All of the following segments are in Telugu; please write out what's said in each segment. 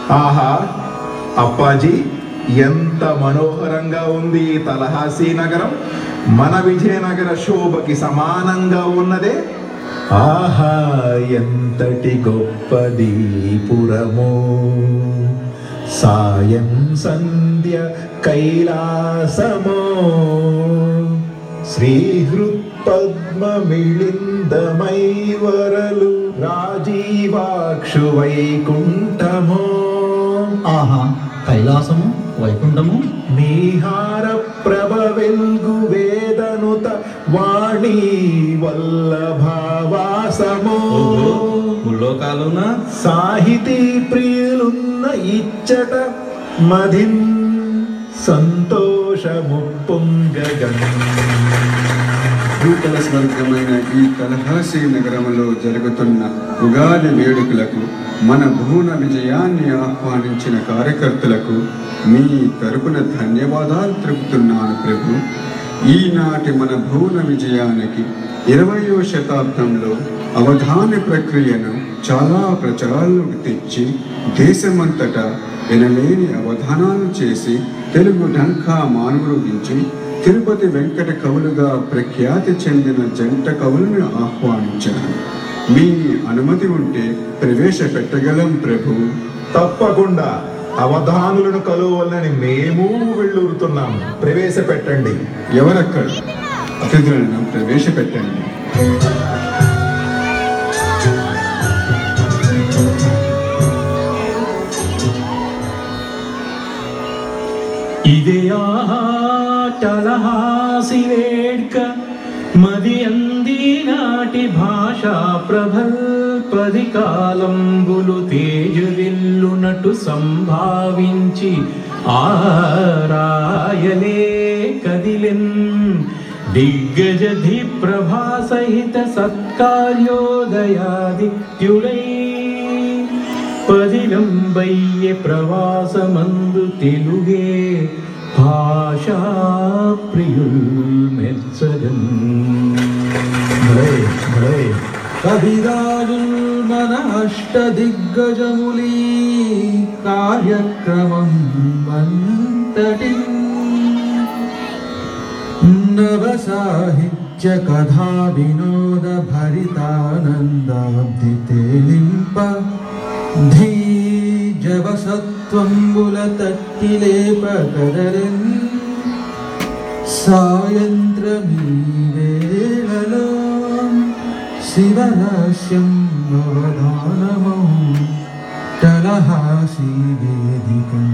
ఆహా అప్పాజీ ఎంత మనోహరంగా ఉంది ఈ తలహాసీ నగరం మన విజయనగర శోభకి సమానంగా ఉన్నదే ఆహా ఎంతటి గొప్పది పురము సాయం సంధ్య కైలాసమో శ్రీహృత్పద్మమిళిందమై వరలు రాజీవాక్షు వైకుంఠమో ఆహా కైలాసము వైకుంఠము నీహార ప్రభ వెల్గు వేదనుత వాణి వల్లభావాసమో ఓహో ముల్లోకాలున సాహితీ ప్రియులున్న ఇచ్చట మధిన్ సంతోషము పొంగగన్ భూతల స్వర్గమైన ఈ తలహాసి నగరంలో జరుగుతున్న ఉగాది వేడుకలకు మన భువన విజయాన్ని ఆహ్వానించిన కార్యకర్తలకు మీ తరపున ధన్యవాదాలు తెలుపుతున్నాను ప్రభు ఈనాటి మన భువన విజయానికి ఇరవయో శతాబ్దంలో అవధాన ప్రక్రియను చాలా ప్రచారంలోకి తెచ్చి దేశమంతటా వినలేని అవధానాలు చేసి తెలుగు ఢంకా మానుమృగించి తిరుపతి వెంకట కవులుగా ప్రఖ్యాతి చెందిన జంట కవులను ఆహ్వానించాను మీ అనుమతి ఉంటే ప్రవేశపెట్టగలం ప్రభు తప్పకుండా అవధానులను కలువలని మేము వెళ్ళురుతున్నాము ప్రవేశపెట్టండి ఎవరక్కడ అతిథులను ప్రవేశపెట్టండి ఇదే ఆటలహాసి వేడ్క మది అంది నాటి భాషా ప్రబల్పది కాలంబులు తేజవిల్లునటు సంభావించి ఆరాయలే కదిలెన్ దిగ్గజధి ప్రభా సహిత సత్కార్యోదయాదిత్యుడై పదిలంబయ్య ప్రవాసమందు తెలుగే భాషా ప్రియుల్ మెచ్చగన్ కవిరాజుల్ మన అష్ట దిగ్గజములీ కార్యక్రమం అంతటి నవ సాహిత్య కథా వినోద భరితానందాబ్ది తేలింప ధీ జవసత్వంబుల తట్టిలేప కదలెన్ సాయంత్రమీ వేళలో శివరాశ్యం అవధానమౌ తలహాసి వేదికం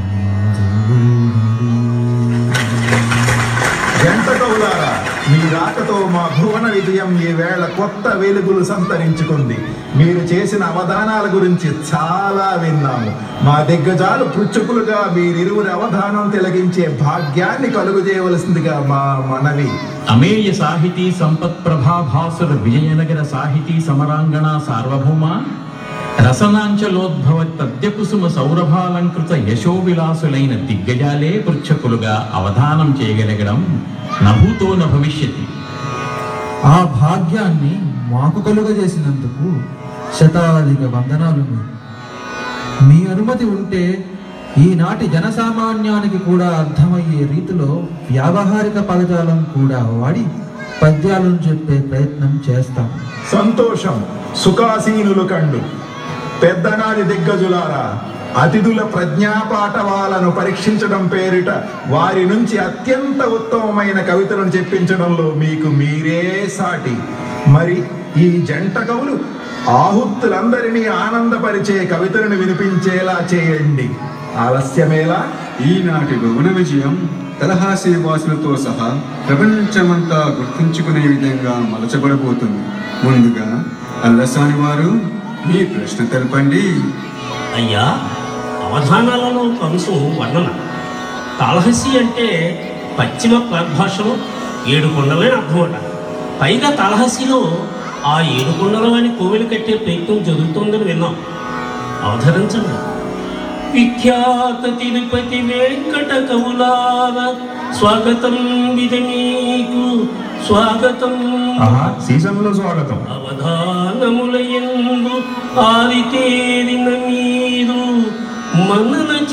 జంట కవులారా మీ రాకతో మా భువన విజయం ఈ వేళ కొత్త వెలుగులు సంతరించుకుంది మీరు చేసిన అవధానాల గురించి చాలా విన్నాము మా దిగ్గజాలు పృచ్చుకులుగా మీరిరువురి అవధానం తిలగించే భాగ్యాన్ని కలుగు చేయవలసిందిగా మా మనవి అమేయ సాహితీ సంపత్ ప్రభాభాసుర విజయనగర సాహితీ సమరాంగణ సార్వభౌమ రసనాంచలోద్భవ తద్యకుసుమ సౌరభాలంకృత యశోవిలాసులైన దిగ్గజాలే పృచ్ఛకులుగా అవధానం చేయగలగడం నభూతో న భవిష్యతి ఆ భాగ్యాన్ని మాకు కలుగజేసినందుకు శతాధిక వందనాలు మీకు. మీ అనుమతి ఉంటే ఈనాటి జనసామాన్యానికి కూడా అర్థమయ్యే రీతిలో వ్యావహారిక పదజాలం కూడా వాడి పద్యాలను చెప్పే ప్రయత్నం చేస్తాం సంతోషం సుఖాసీనులు కండు పెద్దనాడి దిగ్గజులారా అతిథుల ప్రజ్ఞాపాఠవాలను పరీక్షించడం పేరిట వారి నుంచి అత్యంత ఉత్తమమైన కవితలను చెప్పించడంలో మీకు మీరే సాటి మరి ఈ జంట కవులు ఆహుత్తులందరినీ ఆనందపరిచే కవితలను వినిపించేలా చేయండి ఆలస్యమేలా ఈనాటి భువన విజయం తలహాసి వాసులతో సహా ప్రపంచమంతా గుర్తుంచుకునే విధంగా మలచబడబోతుంది ముందుగా అల్లసాని వారు మీ ప్రశ్న తెలపండి అయ్యా అవధానాలలో కంసు వర్ణన తాళహసి అంటే పశ్చిమ భాషలో ఏడు కొండలని అర్థమట పైగా తాళహసిలో ఆ ఏడు కొండలవని కోవిలు కట్టే ప్రయత్నం జరుగుతోందని విన్నాం అవధరించండి విఖ్యాత తిరుపతి వెంకట కవులార స్వాగతం విధి మీకు స్వాగతం సీజన్లో స్వాగతం అవధానములయందు ఆరితేరిన మీరు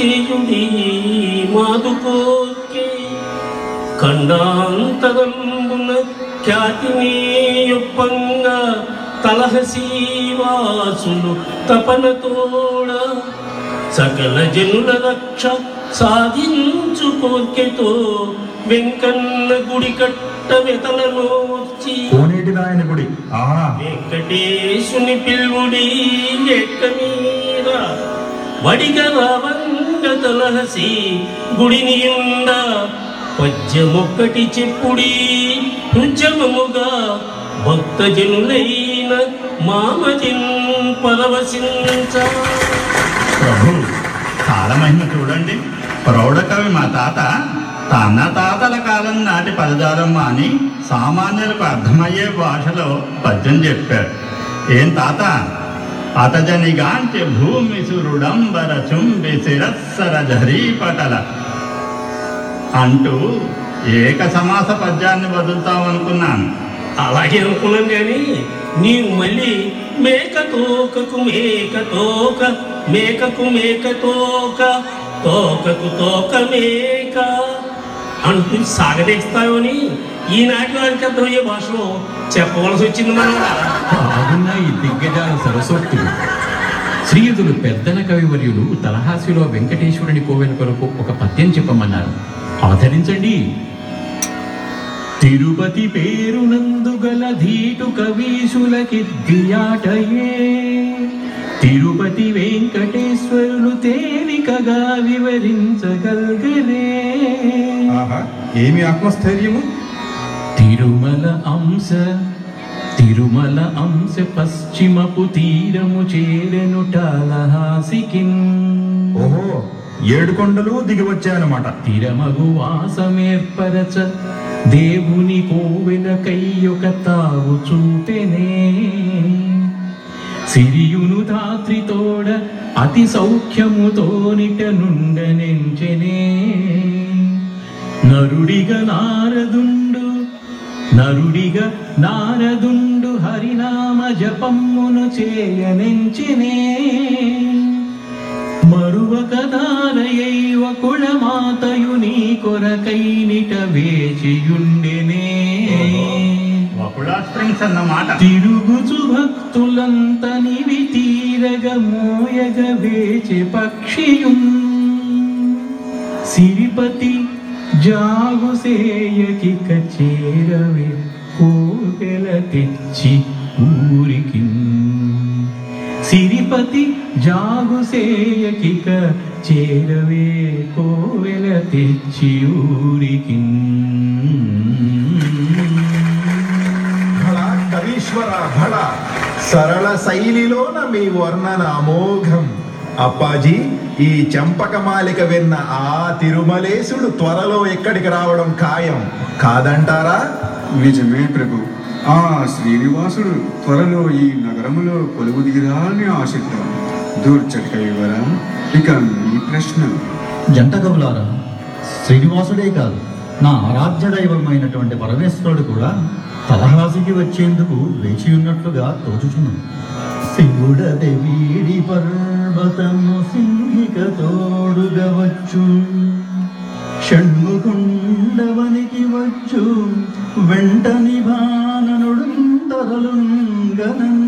చేయుడి మాదు కోర్కే ఖండాంతరంబున ఖ్యాతినీయొప్పంగా తలహసీవాసులు తపనతోడ సకల జనుల రక్ష సాధించు కోర్కెతో వెంకన్న గుడి కట్ట వెతలనోర్చి కోనేటి నాయన గుడి ఆ వెంకటేశుని పిల్వుడి ఎక్క మీద వడిగ రావంగ తలహసి గుడిని ఉండ పద్యమొక్కటి చెప్పుడి హృజమముగా భక్తజనులైన మామజిన్ పరవశించ ప్రభు కాలమహిమ చూడండి ప్రౌఢ కవి మా తాత తన తాతల కాలం నాటి పదజాలం మాని సామాన్యులకు అర్థమయ్యే భాషలో పద్యం చెప్పాడు ఏం తాత అతజనిగాంచి భూమి సురుడంబర చుంబి శిరస్సర ఝరీపటల అంటూ ఏక సమాస పద్యాన్ని వదులుతామనుకున్నాను అలాగే అనుకున్నాను కానీ నీవు మళ్ళీ మేక తోకకు మేక తోక మేకకు మేక తోక తోకకు తోక మేక అంటూ సాగదీస్తావని ఈనాటి వారికి అర్థమయ్యే భాషలో చెప్పవలసి వచ్చింది మనవడా బాగున్న ఈ దిగ్గజాల సరస్వతులు శ్రీయుతులు పెద్దన కవివర్యులు తలహాసిలో వెంకటేశ్వరుని కోవెల కొరకు ఒక పద్యం చెప్పమన్నారు అవతరించండి తిరుపతి పేరునందు గల ధీటు కవీశులకిద్దియాటయే తిరుపతి వెంకటేశ్వరులు తేలికగా వివరించగల్గరే ఆహా ఏమి ఆత్మస్థైర్యము తిరుమల అంశ తిరుమల అంశ పశ్చిమపు తీరము చేరెను టాలహాసికిన్ ఓహో ఏడు కొండలు దిగి వచ్చాయన్నమాట తిరమగు వాసమేర్పరచ దేవుని కోవెల కయ్యొక తావు చూపెనే సిరియును ధాత్రితోడ అతి సౌఖ్యముతో నిట నుండనెంచెనే నరుడిగా నారదుండు నరుడిగా నారదుండు హరినామ జపమ్మును చేయనెంచెనే మరువక దారయైవ కుళమాతయు నీ కొరకైనిట వేచియుండెనే వకుళా స్ప్రింగ్స్ అన్నమాట తిరుగుచు భక్తులంత నివి తీరగ మోయగ వేచి పక్షియున్ సిరిపతి జాగు సేయకిక చేరవే కోవెల తెచ్చి ఊరికి సిరిపతి జాగు సేయకిక చేరవే కోవెల తెచ్చి ఊరికి భళ కవీశ్వర భళ సరళ శైలిలోన మీ వర్ణన అమోఘం అప్పాజీ ఈ చంపకమాలిక విన్న ఆ తిరుమలేశుడు త్వరలో ఎక్కడికి రావడం ఖాయం కాదంటారా నిజమే ప్రభు ఆ శ్రీనివాసుడు త్వరలో ఈ నగరములో కొలువు దిగిరాలని ఆశిద్దాం దూర్చట కవివరా ఇక మీ ప్రశ్న జంట కవులారా శ్రీనివాసుడే కాదు నా ఆరాధ్య దైవమైనటువంటి పరమేశ్వరుడు కూడా తలహాసికి వచ్చేందుకు వేచి ఉన్నట్లుగా తోచుచున్నాను శివుడది వీడి పర్వతము సింహిక తోడుగా వచ్చు షణ్ముకుండవనికి వచ్చు వెంట నిభాననుడు తరలుంగనన్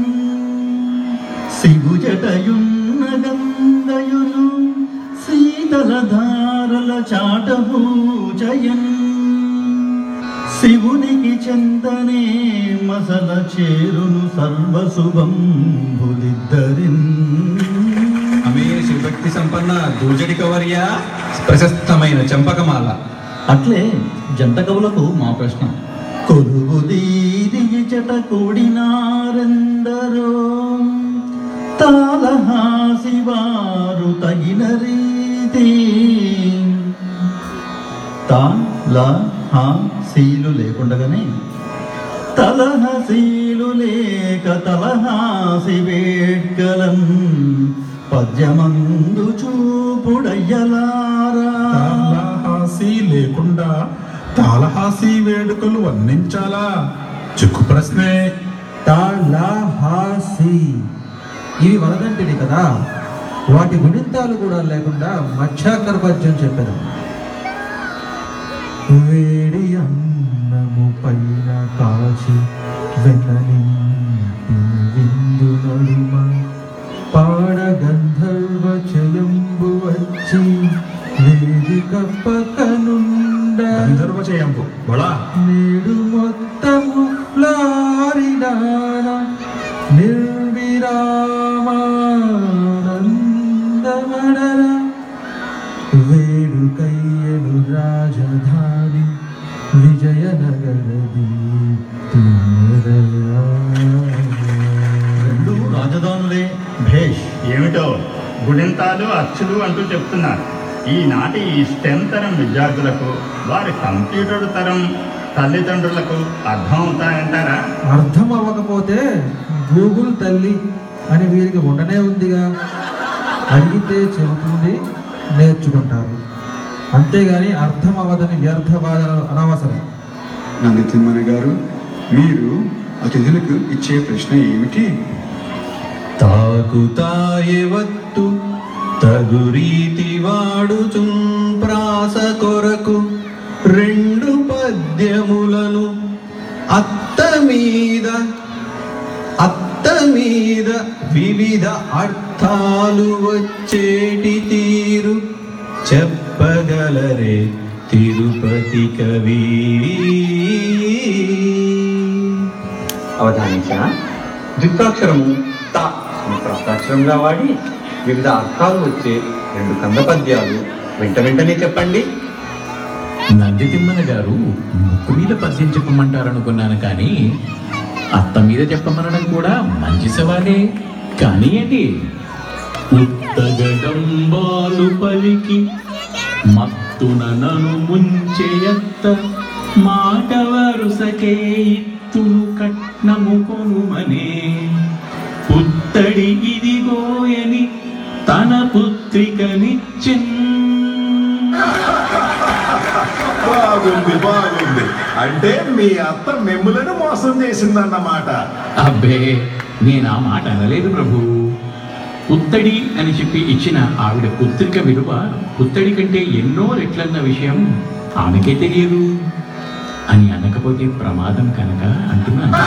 సిగుజటయున్న గంగయును శీతల ధారల చాటభూచయన్ శివునికి చెంతనే మసల చేరును సర్వశుభంబులిద్దరిన్ ఆమె శివభక్తి సంపన్న దూజడి కవర్య ప్రశస్తమైన చంపకమాల అట్లే జంట కవులకు మా ప్రశ్న కొలువు దీది చెట కూడినారెందరో తాళహాసి వారు తగిన రీతి తా లా హా సీలు లేకుండగానే తలహసీలు లేక తలహాసి వేడ్కలం పద్యమందు చూపుడయ్యలారా తాళహాసి లేకుండా తాళహాసి వేడుకలు వర్ణించాలా చిక్కు ప్రశ్నే తాళహాసి ఇవి వరదంటిది కదా వాటి గుణింతాలు కూడా లేకుండా మధ్యాకర పద్యం చెప్పారు వేడి అన్నము పైన కాచి వెన్ననింటి విందు నడుమ పాడ గంధర్వ చయంబు వచ్చి వేదిక పక్కనుండ గంధర్వ చేయంపు బళా నేడు మొత్తము ఫ్లారిడాన నిర్విరామానందమడర వేడుకయ్యను రాజధాని విజయనగరది రెండు రాజధానులే భేష్ ఏమిటో గుడింతాలు అచ్చులు అంటూ చెప్తున్నారు ఈనాటి ఈ స్టెమ్ తరం విద్యార్థులకు వారి కంప్యూటర్ తరం తల్లిదండ్రులకు అర్థం అవుతాయంటారా అర్థం అవ్వకపోతే గూగుల్ తల్లి అని వీరికి ఉండనే ఉందిగా అడిగితే చెబుతుంది నేర్చుకుంటారు అంతేగాని అర్థం అవ్వదని వ్యర్థ వాదనలు అనవసరం నందితిమ్మన గారు మీరు అతిథులకు ఇచ్చే ప్రశ్న ఏమిటి తాకుతాయవత్తు తగు రీతి వాడుచున్ ప్రాస కొరకు రెండు పద్యములను అత్త మీద అత్త మీద వివిధ అర్థాలు వచ్చేటి తీరు చెప్పగలరే తిరుపతి కవి అవధానించిన ద్విత్వాక్షరము త అని ప్రస్తాక్షరంగా వాడి వివిధ అర్థాలు వచ్చే రెండు కంద పద్యాలు వెంట వెంటనే చెప్పండి నందితిమ్మన గారు ముక్కు మీద పద్యం చెప్పమంటారనుకున్నాను కానీ అత్త మీద చెప్పమనడం కూడా మంచి సవాలే కానీ ఏంటి ఉత్తగడంబాలు పలికి మత్తున నను ముంచెయత్త మాట వరుసకే ఇత్తులు కట్నము కొనుమనే పుత్తడి ఇదిగోయని తన పుత్రికనిచ్చిన్ బాగుంది బాగుంది అంటే మీ అత్త మిమ్ములను మోసం చేసిందన్నమాట అబ్బే నేను ఆ మాట అనలేదు ప్రభు పుత్తడి అని చెప్పి ఇచ్చిన ఆవిడ పుత్రిక విలువ పుత్తడి కంటే ఎన్నో రెట్లన్న విషయం ఆమెకే తెలియదు అని అనకపోతే ప్రమాదం కనుక అంటున్నాను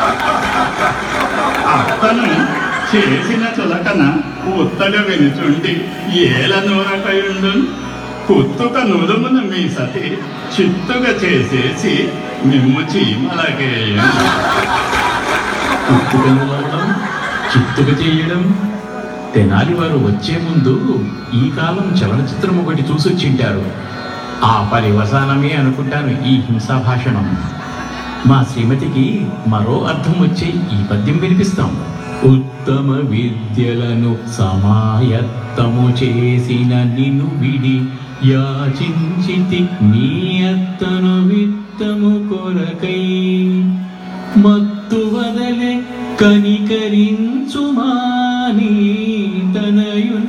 అత్తను చేసిన చులకన ఉత్తగ వెనుచుండి ఏల నూరకయుండు కుత్తుక నుదుమున మీ సతి చిత్తుగా చేసేసి మిమ్ము చీమలకేయండి పుట్టుకను వాడడం చిత్తుగా చేయడం తెనాలి వారు వచ్చే ముందు ఈ కాలం చలనచిత్రం ఒకటి చూసొచ్చింటారు ఆ పరివసానమే అనుకుంటాను ఈ హింసా భాషణం మా శ్రీమతికి మరో అర్థం వచ్చే ఈ పద్యం వినిపిస్తాం ఉత్తమ విద్యలను సమాయత్తము చేసిన నిన్ను విడి యాచించితి నీ అత్తను విత్తము కొరకై మత్తు వదలే కనికరించుమాని తనయున్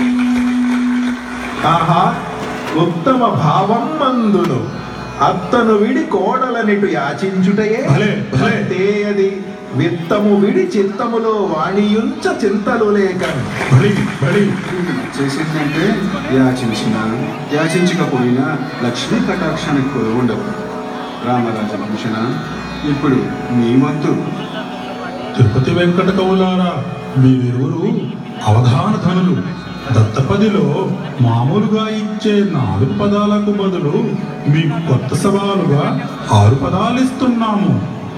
ఆహా ఉత్తమ భావం మందును అత్తను విడి కోడలనిటు యాచించుటయే భలే, భలే. తేయది విత్తము విడి చిత్తములో వాణియుంచ చింతలు లేకన్ బలి బలి చేసిందంటే యాచించిన యాచించకపోయినా లక్ష్మీ కటాక్షానికి కొలువు ఉండవు రామరాజ భూషణ ఇప్పుడు మీ వంతు తిరుపతి వెంకట కవులారా మీరిరువురు అవధాన ధనులు దత్తపదిలో మామూలుగా ఇచ్చే నాలుగు పదాలకు బదులు మీకు కొత్త సవాలుగా ఆరు పదాలు ఇస్తున్నాము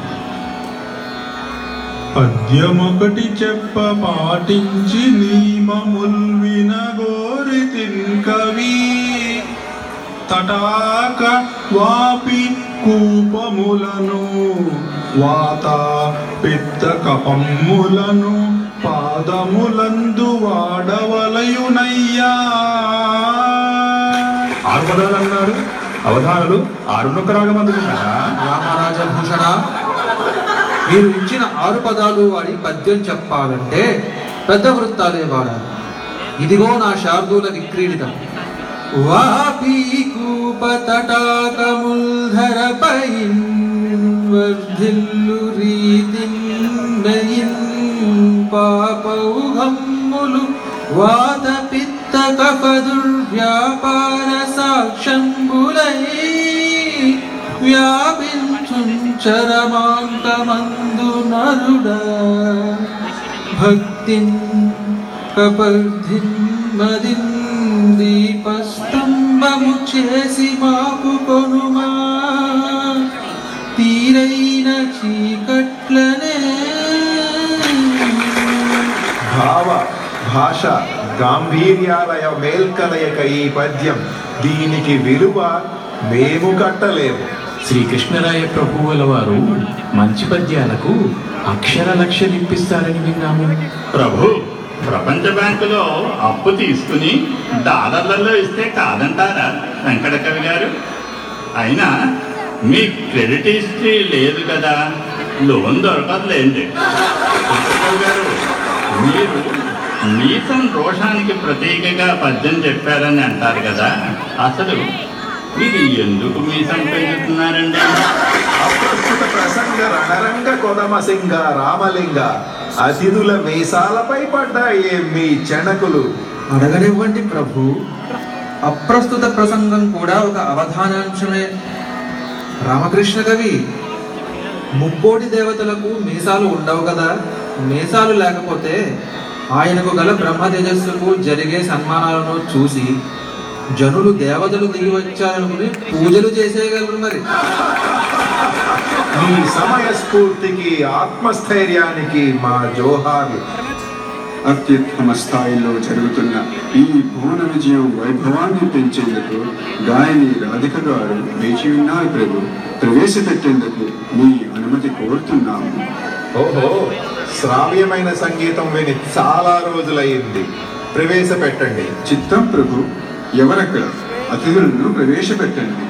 పద్యమొకటి చెప్ప పాటించి నియమముల్ వినగోరి కవి తటాక వాపి కూపములను వాత పిత్త కపమ్ములను పాదములందు వాడవలయునయ్యా ఆరు పదాలు అన్నారు అవధానులు ఆరున్నొక్క రాగం అందుకున్నారా రామరాజ భూషణ మీరు ఇచ్చిన ఆరు పదాలు వాడి పద్యం చెప్పాలంటే పెద్ద వృత్తాలే వాడాలి ఇదిగో నా శార్దూల విక్రీడితం వాపీ కూప తటాకముల్ధరపై వర్ధిల్లు రీతి పాపౌహమ్ములు వాత కఫదుర్వ్యాపార సాక్షంబులై వ్యాపించుంచరమాంతమందు నరుడా భక్తిన్ కపర్ధిన్ మదిన్ దీపస్తంభము చేసి మాపు కొనుమా తీరైన చీకట్లనే భావ భాష గాంభీర్యాలయ మేల్కలయక ఈ పద్యం దీనికి విలువ మేము కట్టలేము శ్రీకృష్ణరాయ ప్రభువుల వారు మంచి పద్యాలకు అక్షర లక్ష్యం ఇప్పిస్తారని విన్నాము ప్రభు ప్రపంచ బ్యాంకులో అప్పు తీసుకుని డాలర్లలో ఇస్తే కాదంటారా వెంకట కవి గారు అయినా మీ క్రెడిట్ హిస్టరీ లేదు కదా లోన్ దొరకదులేండి కవి గారు మీరు మీసం రోషానికి ప్రతీకగా పద్యం చెప్పారని అంటారు కదా అసలు మీరు ఎందుకు మీసం పెంచుతున్నారండి అప్రస్తుత ప్రసంగ రణరంగ కొదమ సింగ రామలింగ అతిథుల మీసాలపై పడ్డాయి మీ చెణకులు అడగనివ్వండి ప్రభు అప్రస్తుత ప్రసంగం కూడా ఒక అవధానాంశమే రామకృష్ణ కవి ముక్కోటి దేవతలకు మీసాలు ఉండవు కదా మీసాలు లేకపోతే ఆయనకు గల బ్రహ్మ తేజస్సుకు జరిగే సన్మానాలను చూసి జనులు దేవతలు దిగి వచ్చారనుకుని పూజలు చేసేయగలరు మరి మీ సమయ స్ఫూర్తికి ఆత్మస్థైర్యానికి మా జోహార్లు అత్యుత్తమ స్థాయిలో జరుగుతున్న ఈ భువన విజయం వైభవాన్ని పెంచేందుకు గాయని రాధిక గారు వేచి ఉన్నారు ప్రభు ప్రవేశపెట్టేందుకు మీ అనుమతి కోరుతున్నాము ఓహో శ్రావ్యమైన సంగీతం విని చాలా రోజులయ్యింది ప్రవేశపెట్టండి చిత్తం ప్రభు ఎవరక్కడ అతిథులను ప్రవేశపెట్టండి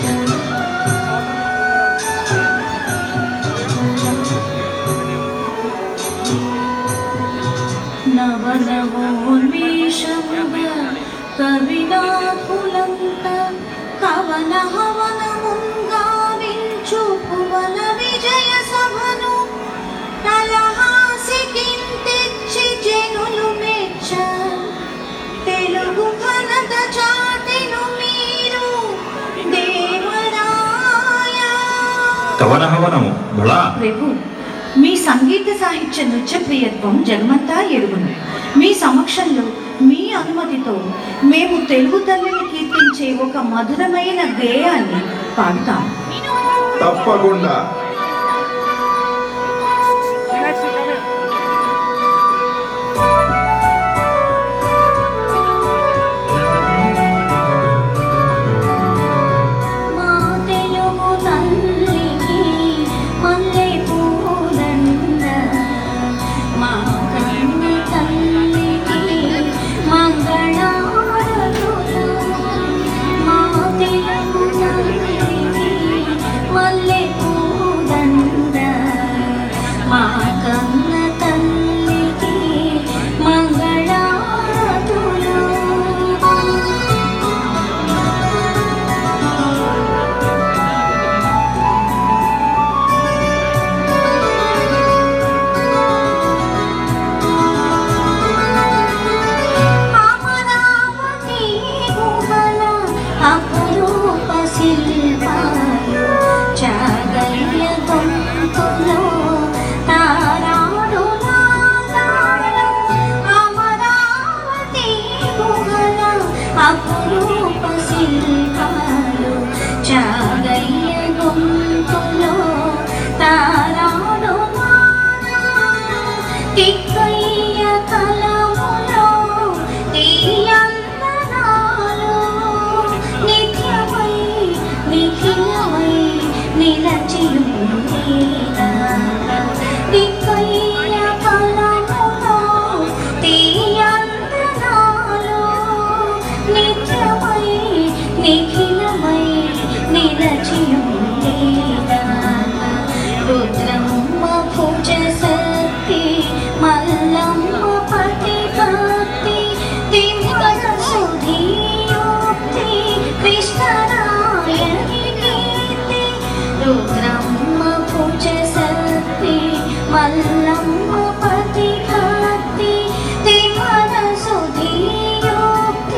నవనవోన్మేషముగ కవినాకులంత కవన హవనముంగావించు భువన విజయ సభను తలహాసికింతెచ్చి జనులు మెచ్చ తెలుగు ఘనత చాటెను మీరు దేవరాయ కవనహవనము బలా ప్రభు మీ సంగీత సాహిత్య నృత్య ప్రియత్వం జగమంతా ఎరుగును మీ సమక్షంలో మీ అనుమతితో మేము తెలుగు తల్లిని కీర్తించే ఒక మధురమైన గేయాన్ని పాడతాం తప్పకుండా మా తెలుగు తల్లికి మల్లె పూదండ మా కన్న తల్లికి మంగళారతులు మా తెలుగు తల్లికి మల్లె పూదండ మా కన్న తల్లికి మంగళారతులు అమరావతి గుహల అపురూప శిల్పాలు చాగల్య గొంతులో తారాడు నాదాలు అమరావతి గుహల అపురూప శిల్పాలు చాగల్య గొంతులో తారాడు నాదాలు తిక్కయ్య కలములో తీయందనాలు నిత్యమై నిఖిలమై నిలచియుండేదా తిక్కయ్య కలములో తీయందనాలు నిత్యమై నిఖిలమై నిలచియుండేదా రుద్రమ్మ భుజ శక్తి మల్లమ్మ పతి భక్తి దివ్య సుధీయోక్తి కృష్ణరాయని కీర్తి రుద్రమ్మ భుజ శక్తి మల్లమ్మ పతి భక్తి దివ్య సుధీయోక్తి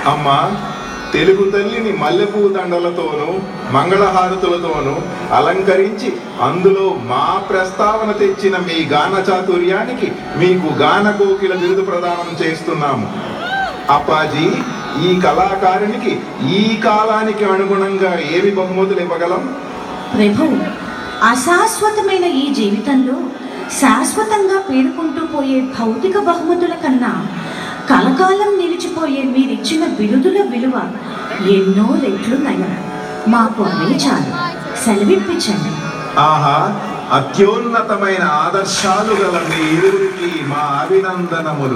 అమ్మా తెలుగు తల్లిని మల్లెపూ దండలతోనూ మంగళహారతులతోనూ అలంకరించి అందులో మా ప్రస్తావన తెచ్చిన మీ గాన చాతుర్యానికి మీకు గాన కోకిల బిరుదు ప్రదానం చేస్తున్నాము అప్పాజీ ఈ కళాకారునికి ఈ కాలానికి అనుగుణంగా ఏమి బహుమతులు ఇవ్వగలం ప్రభు అశాశ్వతమైన ఈ జీవితంలో శాశ్వతంగా పేరుకుంటూ పోయే భౌతిక బహుమతుల కన్నా కలకాలం నిలిచిపోయే మీరిచ్చిన బిరుదుల విలువ ఎన్నో రెట్లు నయం మాకు అవే చాలు సెలవిప్పించండి ఆహా అత్యున్నతమైన ఆదర్శాలు గల మీ ఇరువురికి మా అభినందనములు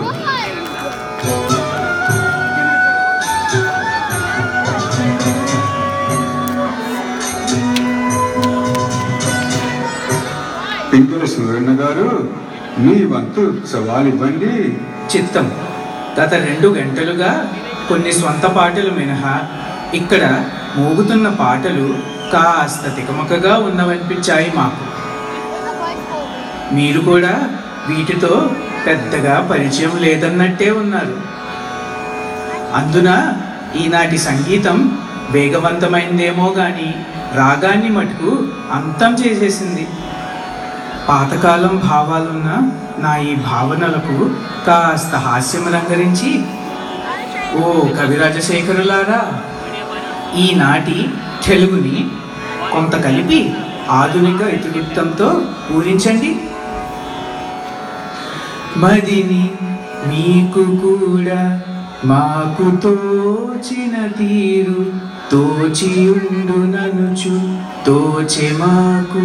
పింకుల సూరన్న గారు మీ వంతు సవాల్ ఇవ్వండి చిత్తం గత రెండు గంటలుగా కొన్ని స్వంత పాటలు మినహా ఇక్కడ మోగుతున్న పాటలు కాస్త తికమకగా ఉన్నవనిపించాయి మాకు మీరు కూడా వీటితో పెద్దగా పరిచయం లేదన్నట్టే ఉన్నారు అందున ఈనాటి సంగీతం వేగవంతమైందేమో గాని రాగాన్ని మటుకు అంతం చేసేసింది పాతకాలం భావాలున్న నా ఈ భావనలకు కాస్త హాస్యం రంగరించి ఓ కవిరాజశేఖరులారా ఈనాటి తెలుగుని కొంత కలిపి ఆధునిక ఇతివృత్తంతో పూరించండి మదిని మీకు కూడా మాకు తోచిన తీరు తోచియుండుననుచు తోచె మాకు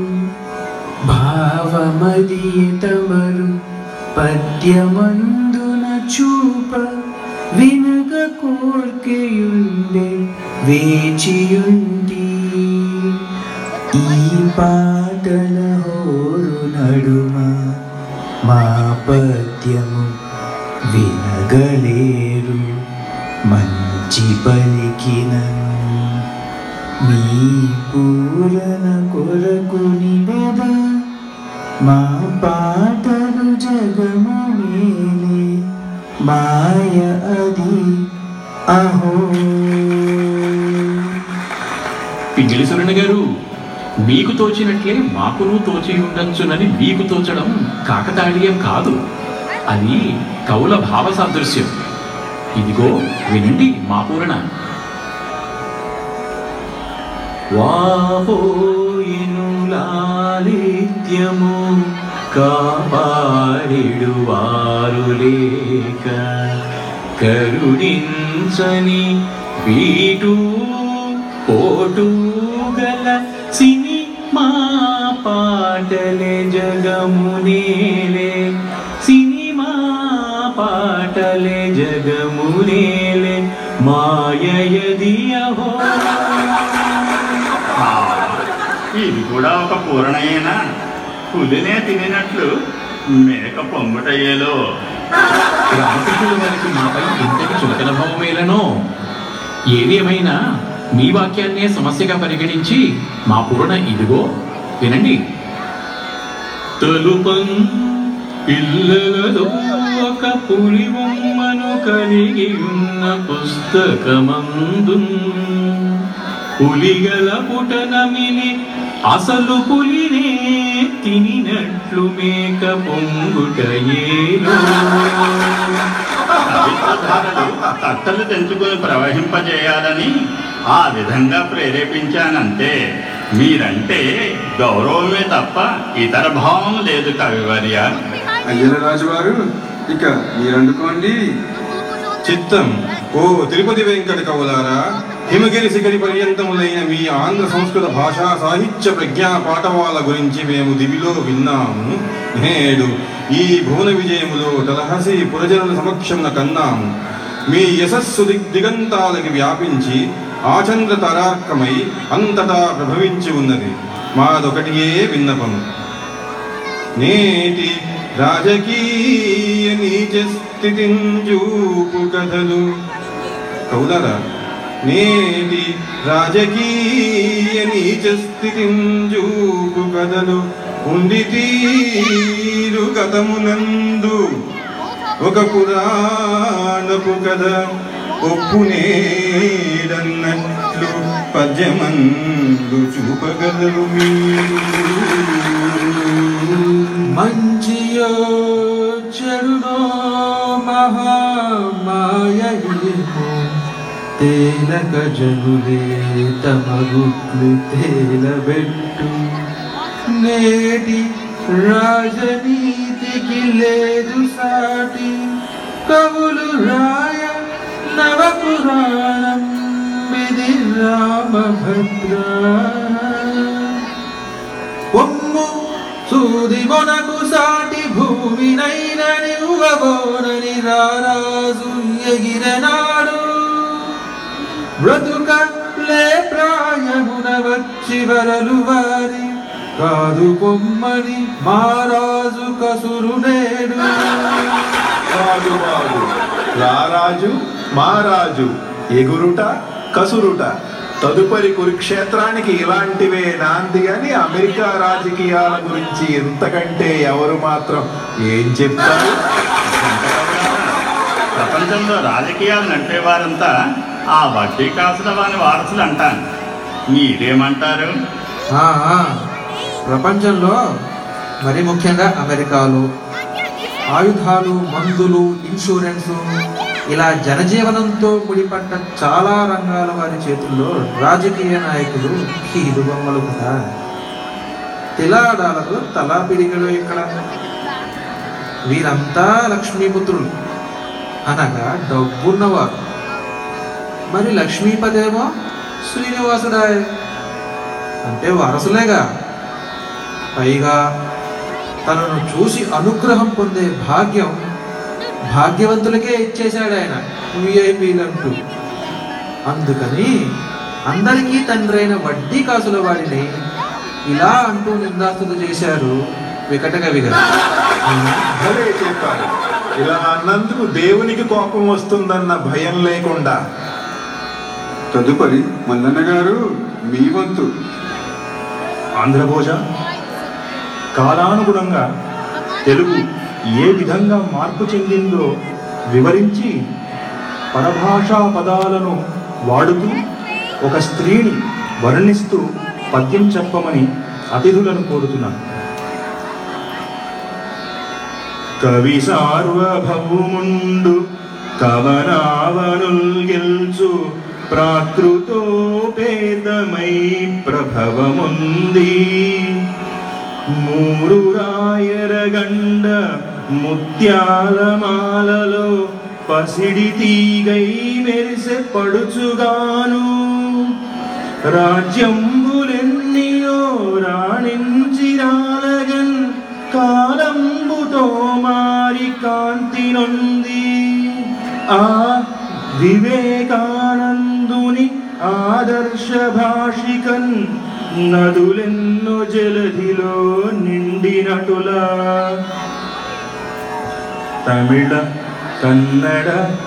భావమది తమరు పద్యమందున చూప వినగ కోర్కెయుండే వేచియుండి ఈ పాటల హోరు నడుమ మా పద్యము వినగలేరు మంచి పలికినను మీ పూరన కొరకు నివెద మా పాటలు జగము మేలే మాయ అది అహో పింగిలి సురణ గారు మీకు తోచినట్లే మాకును తోచి ఉండొచ్చునని మీకు తోచడం కాకతాళీయం కాదు అది కవుల భావ సాదృశ్యం ఇదిగో వినండి మా పూరణ వాపోయినులాలిత్యము కాపాడిడు వారు లేక కరుణించని వీటు పోటు గల సిని మా పాటలే జగమునేలే సినిమా పాటలే జగమునేలే మాయయది అహో ఆ, ఇది కూడా ఒక పూరణయేనా పులినే తినినట్లు మేక పొంగుటయ్యేలో రామకృష్ణుల వారికి మాపై ఇంతటి చులకన భావమేలనో ఏది ఏమైనా మీ వాక్యాన్నే సమస్యగా పరిగణించి మా పూర్ణ ఇదిగో వినండి తలుపం పిల్లలతో ఒక పులి బొమ్మను కలిగి ఉన్న పుస్తకమందు పులిగల పుటనమిని అసలు పులినే తినినట్లు మేక పొంగుటయేలో కవిత్వధారలు కట్టలు తెంచుకొని ప్రవహింపజేయాలని ఆ విధంగా ప్రేరేపించానంతే మీరంటే గౌరవమే తప్ప ఇతర భావం లేదు కవివర్య అయ్యల రాజువారు ఇక మీరండుకోండి చిత్తం ఓ తిరుపతి వెంకట కవులారా హిమగిరి శిఖరి పర్యంతములైన మీ ఆంధ్ర సంస్కృత భాషా సాహిత్య ప్రజ్ఞా పాఠవాల గురించి మేము దివిలో విన్నాము నేడు ఈ భువన విజయములో తలహసి పురజనుల సమక్షమున కన్నాము మీ యశస్సు దిగ్ దిగంతాలకి వ్యాపించి ఆచంద్ర తరార్కమై అంతటా ప్రభవించి ఉన్నది మాదొకటియే విన్నపము నేటి రాజకీయ నీచ స్థితించూపు కథలు కౌలరా నేటి రాజకీయ నీచ స్థితించూపు కథలు ఉండి తీరు గతమునందు ఒక పురాణపు కథ ఒప్పునేడన్నట్లు పద్యమందు చూపగలరు మీరు మంచియో చెడునో మహామాయమో తేలక జనులే తమ గుట్లు తేలబెట్టు నేటి రాజనీతికి లేదు సాటి కవులు రాయ నవపురాణం ఇది రామభద్ర ఒమ్ము సూది మొనకు సాటి భూమినైన నివ్వబోనని రారాజు ఎగిరనాడు బ్రతుక లే ప్రాయమున వచ్చి వరలు వారి కాదు పొమ్మని మారాజు కసురు నేడు కాదు వాడు రారాజు మారాజు ఎగురుట కసురుట తదుపరి కురుక్షేత్రానికి ఇలాంటివే నాంది అని అమెరికా రాజకీయాల గురించి ఎంతకంటే ఎవరు మాత్రం ఏం చెప్తారు ప్రపంచంలో రాజకీయాలు నడిపేవారంతా ఆ వడ్డీ కాసుల వాని వారసులు అంటాను మీరేమంటారు ఆ, ఆ, ప్రపంచంలో మరి ముఖ్యంగా అమెరికాలో ఆయుధాలు మందులు ఇన్సూరెన్స్ ఇలా జనజీవనంతో ముడిపడ్డ చాలా రంగాల వారి చేతుల్లో రాజకీయ నాయకులు కీలు బొమ్మలు కదా తిలాడాలకు తలా పిడిగడు ఇక్కడ వీరంతా లక్ష్మీపుత్రులు అనగా డబ్బున్నవారు మరి లక్ష్మీపదేమో శ్రీనివాసుడాయ్ అంటే వారసులేగా పైగా తనను చూసి అనుగ్రహం పొందే భాగ్యం భాగ్యవంతులకే ఇచ్చేశాడు ఆయన విఐపీలంటూ అందుకని అందరికీ తండ్రైన వడ్డీ కాసుల వాడిని ఇలా అంటూ నిందాస్తులు చేశారు వికటకవి గారు భలే చెప్పారు ఇలా అన్నందుకు దేవునికి కోపం వస్తుందన్న భయం లేకుండా తదుపరి మల్లన్న గారు మీ వంతు ఆంధ్రభోజ కాలానుగుణంగా తెలుగు ఏ విధంగా మార్పు చెందిందో వివరించి పరభాషా పదాలను వాడుతూ ఒక స్త్రీని వర్ణిస్తూ పద్యం చెప్పమని అతిథులను కోరుతున్నాను కవి సార్వభౌముండు కవనావనుల్ గెల్చు ప్రాకృతోపేతమై ప్రభవముంది మూరు రాయరగండ ముత్యాలమాలలో పసిడి తీగై మెరిసె పడుచుగాను రాజ్యంబులెన్నియో రాణించిరాలగన్ కాలంబుతో మారి కాంతి నొంది ఆ వివేకానందుని ఆదర్శ భాషికన్ నదులెన్నో జలధిలో నిండినటులా తమిళ కన్నడ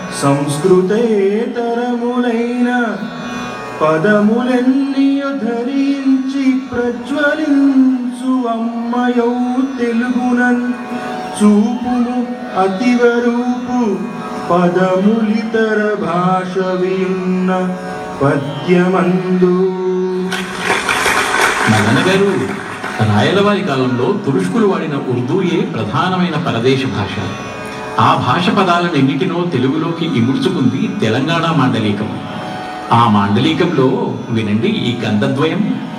సంస్కృతేతరములైన పదములెన్నియు ధరించి ప్రజ్వలించు అమ్మయౌ తెలుగునన్ చూపుము అతివరూపు పదములితర భాష విన్న పద్యమందు మల్లన్న గారు రాయలవారి కాలంలో తురుష్కులు వాడిన ఉర్దూయే ప్రధానమైన పరదేశ భాష ఆ భాష పదాలన్నింటినో తెలుగులోకి ఇముడ్చుకుంది తెలంగాణ మాండలికం ఆ మాండలికంలో వినండి ఈ గంధద్వయం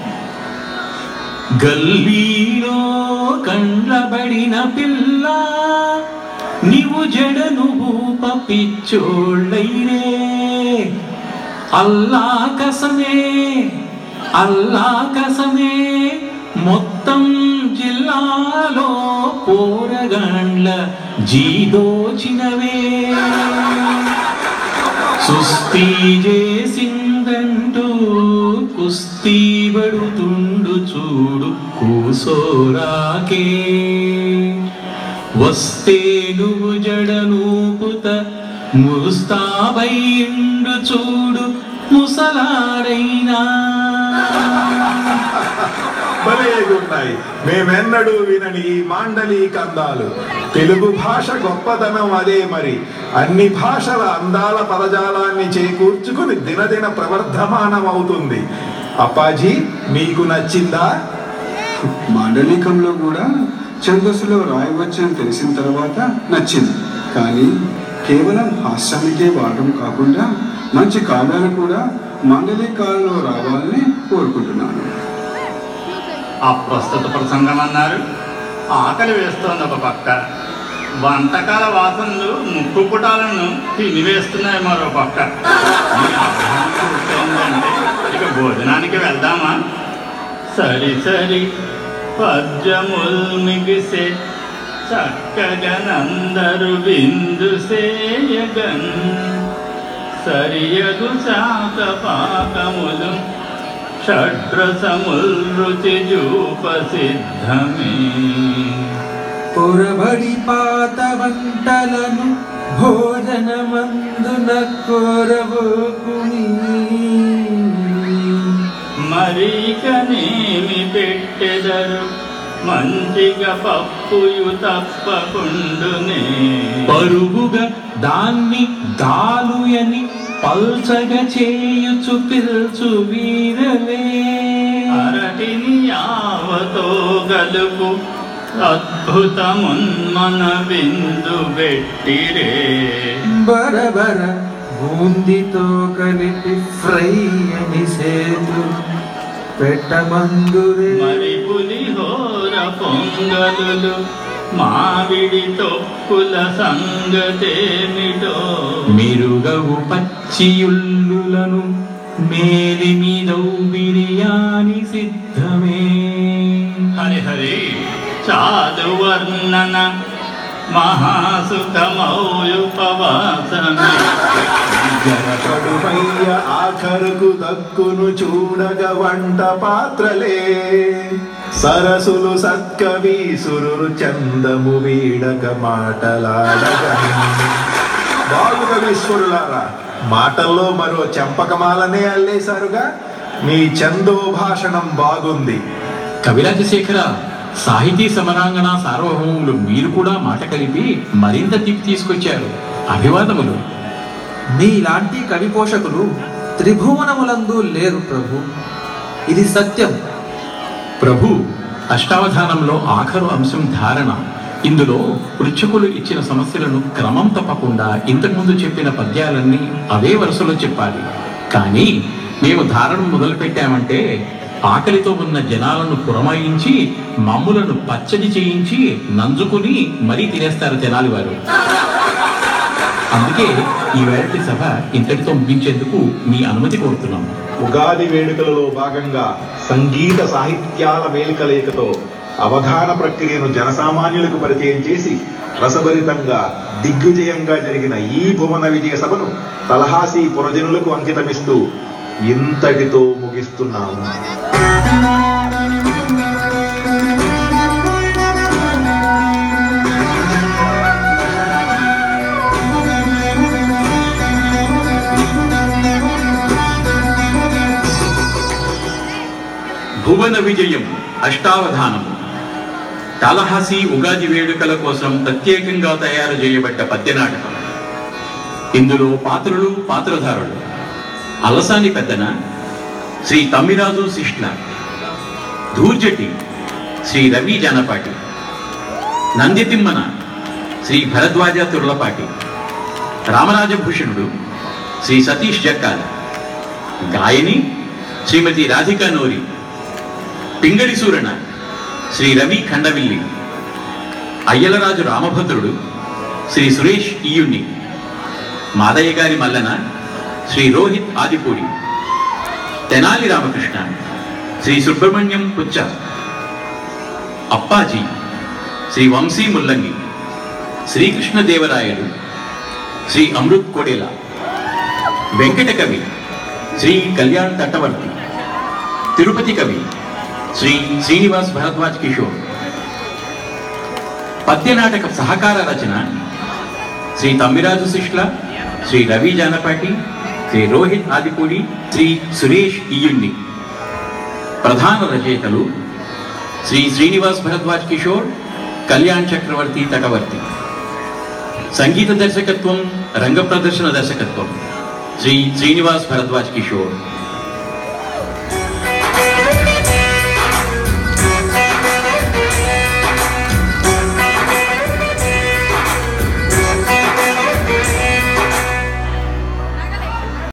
గల్లీలో కండ్లబడిన పిల్ల నీవు జడను ఊప పిచ్చోళ్ళైరే అల్లా కసమే అల్లా కసమే మొత్తం జిల్లాలో పోరగాండ్ల జీదోచినవే సుస్థి చేసిందంటూ కుస్తీ పడుతుండు చూడు కూసోరాకే వస్తే నువ్వు జడనూపుత ముస్తాబైండు చూడు ముసలాడైనా భలేగున్నాయి మేమెన్నడూ వినని ఈ మాండలీ కందాలు తెలుగు భాష గొప్పతనం అదే మరి అన్ని భాషల అందాల పదజాలాన్ని చేకూర్చుకుని దినదిన ప్రవర్ధమానం అవుతుంది అప్పాజీ మీకు నచ్చిందా మాండలికంలో కూడా ఛందస్సులో రాయవచ్చని తెలిసిన తర్వాత నచ్చింది కానీ కేవలం హాస్యానికే వాడటం కాకుండా మంచి కావ్యాలు కూడా మాండలికాలలో రావాలని కోరుకుంటున్నాను ఆ ప్రస్తుత ప్రసంగం అన్నారు ఆకలి వేస్తోంది ఒక పక్క వంటకాల వాసనలు ముక్కు పుటాలను తినివేస్తున్నాయి మరో పక్క ఈ ఆహారం పూర్తయిందంటే ఇక భోజనానికి వెళ్దామా సరి సరి పద్యముల్ మిగిసే చక్కగనందరు విందు సేయగన్ సరియగు శాత పాకములు షడ్రసముల్ రుచి జూప సిద్ధమే పొరబడి పాత వంటలను భోజనమందున కోరబోకుని మరీకనేమి పెట్టెదరు మంచిగా పప్పుయు తప్పకుండునే పరుగుగా దాన్ని దాలుయని పల్చగా చేయుచు పిల్చు వీరలే అరటిని యావతో గలుపు అద్భుతమున్మన విందు పెట్టిరే బరబర బూందితో కలిపి ఫ్రై అని సేతు పెట్టమందురే మరి పులిహోర పొంగలులు మావిడి తొక్కుల సంగతేమిటో మెరుగవు పచ్చియుల్లులను మేలిమిదౌ బిర్యాని సిద్ధమే హరి హరి చాలు వర్ణన మహాసుఖమౌయుపవాసమే జనపడుమయ్య ఆఖరుకు దక్కును చూడగ వంట పాత్రలే సరసులు సత్కవి సురులు చందము వీడక మాటలాడగా బాగుకవీశ్వరులారా మాటల్లో మరో చెంపకమాలనే అల్లేశారుగా మీ చందో భాషణం బాగుంది కవిరాజశేఖర సాహితీ సమరాంగణ సార్వభౌములు మీరు కూడా మాట కలిపి మరింత తిప్పి తీసుకొచ్చారు అభివాదములు మీలాంటి కవి పోషకులు త్రిభువనములందు లేరు ప్రభు ఇది సత్యం ప్రభు అష్టావధానంలో ఆఖరు అంశం ధారణ ఇందులో పృచ్ఛకులు ఇచ్చిన సమస్యలను క్రమం తప్పకుండా ఇంతకుముందు చెప్పిన పద్యాలన్నీ అవే వరుసలో చెప్పాలి కానీ మేము ధారణం మొదలు పెట్టామంటే ఆకలితో ఉన్న జనాలను పురమాయించి మమ్ములను పచ్చడి చేయించి నంజుకుని మరీ తినేస్తారు జనాలి వారు అందుకే ఈ వేళటి సభ ఇంతటితో ముగించేందుకు మీ అనుమతి కోరుతున్నాము ఉగాది వేడుకలలో భాగంగా సంగీత సాహిత్యాల మేలుకలయికతో అవధాన ప్రక్రియను జనసామాన్యులకు పరిచయం చేసి రసభరితంగా దిగ్విజయంగా జరిగిన ఈ భువన విజయ సభను తలహాసి పురజనులకు అంకితమిస్తూ ఇంతటితో ముగిస్తున్నాము భువన విజయం అష్టావధానము తాళహాసి ఉగాది వేడుకల కోసం ప్రత్యేకంగా తయారు చేయబడ్డ పద్యనాటకం ఇందులో పాత్రలు పాత్రధారులు అలసాని పెద్దన శ్రీ తమ్మిరాజు శిష్ణ ధూర్జటి శ్రీ రవి జానపాటి నందితిమ్మన శ్రీ భరద్వాజ తుర్లపాటి రామరాజభూషణుడు శ్రీ సతీష్ జక్కాల గాయని శ్రీమతి రాధికా నోరి పింగళి సూరణ శ్రీ రవి ఖండవిల్లి అయ్యలరాజు రామభద్రుడు శ్రీ సురేష్ ఈయుణ్ణి మాదయ్య గారి మల్లన శ్రీ రోహిత్ ఆదిపూడి తెనాలి రామకృష్ణ శ్రీ సుబ్రహ్మణ్యం పుచ్చ అప్పాజీ శ్రీ వంశీ ముల్లంగి శ్రీకృష్ణదేవరాయలు శ్రీ అమృత్ కోడేల వెంకట కవి శ్రీ కళ్యాణ్ తట్టవర్తి తిరుపతి కవి శ్రీ శ్రీనివాస్ భరద్వాజ్ కిషోర్ పద్యనాటక సహకార రచన శ్రీ తమ్మిరాజు శిష్ల శ్రీ రవి జానపాటి శ్రీ రోహిత్ ఆదిపూడి శ్రీ సురేష్ ఇయ్యుండి ప్రధాన రచయితలు శ్రీ శ్రీనివాస్ భరద్వాజ్ కిషోర్ కళ్యాణ్ చక్రవర్తి తటవర్తి సంగీత దర్శకత్వం రంగ ప్రదర్శన దర్శకత్వం శ్రీ శ్రీనివాస్ భరద్వాజ్ కిషోర్